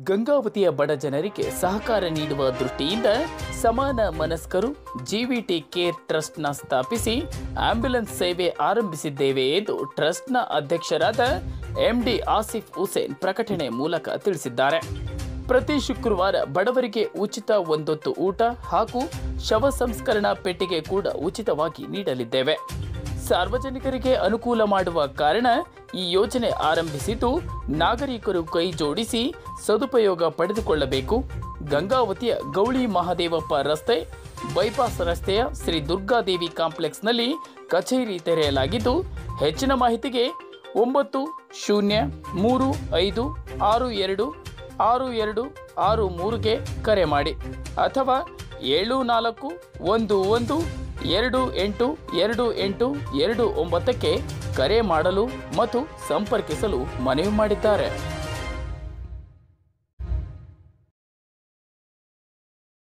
ಗಂಗಾವತಿಯ ಬಡ ಜನರಿಗೆ ಸಹಕಾರ ನೀಡುವ ದೃಷ್ಟಿಯಿಂದ ಸಮಾನ ಮನಸ್ಕರು ಜಿವಿಟಿ ಕೇರ್ ಟ್ರಸ್ಟ್ನ ಸ್ಥಾಪಿಸಿ ಆಂಬ್ಯುಲೆನ್ಸ್ ಸೇವೆ ಆರಂಭಿಸಿದ್ದೇವೆ ಎಂದು ಟ್ರಸ್ಟ್ನ ಅಧ್ಯಕ್ಷರಾದ ಎಂಡಿ ಆಸಿಫ್ ಹುಸೇನ್ ಪ್ರಕಟಣೆ ಮೂಲಕ ತಿಳಿಸಿದ್ದಾರೆ ಪ್ರತಿ ಶುಕ್ರವಾರ ಬಡವರಿಗೆ ಉಚಿತ ಒಂದೊತ್ತು ಊಟ ಹಾಗೂ ಶವ ಸಂಸ್ಕರಣಾ ಪೆಟ್ಟಿಗೆ ಕೂಡ ಉಚಿತವಾಗಿ ನೀಡಲಿದ್ದೇವೆ ಸಾರ್ವಜನಿಕರಿಗೆ ಅನುಕೂಲ ಮಾಡುವ ಕಾರಣ ಈ ಯೋಜನೆ ಆರಂಭಿಸಿದ್ದು ನಾಗರಿಕರು ಕೈ ಜೋಡಿಸಿ ಸದುಪಯೋಗ ಪಡೆದುಕೊಳ್ಳಬೇಕು ಗಂಗಾವತಿಯ ಗೌಳಿ ಮಹಾದೇವಪ್ಪ ರಸ್ತೆ ಬೈಪಾಸ್ ರಸ್ತೆಯ ಶ್ರೀ ದುರ್ಗಾದೇವಿ ಕಾಂಪ್ಲೆಕ್ಸ್ನಲ್ಲಿ ಕಚೇರಿ ತೆರೆಯಲಾಗಿದ್ದು ಹೆಚ್ಚಿನ ಮಾಹಿತಿಗೆ ಒಂಬತ್ತು ಶೂನ್ಯ ಮೂರು ಐದು ಆರು ಎರಡು ಆರು ಎರಡು ಆರು ಮೂರುಗೆ ಕರೆ ಮಾಡಿ ಅಥವಾ ಏಳು ನಾಲ್ಕು ಒಂದು ಒಂದು ಎರಡು ಎಂಟು ಎರಡು ಎಂಟು ಎರಡು ಒಂಬತ್ತಕ್ಕೆ ಕರೆ ಮಾಡಲು ಮತ್ತು ಸಂಪರ್ಕಿಸಲು ಮನವಿ ಮಾಡಿದ್ದಾರೆ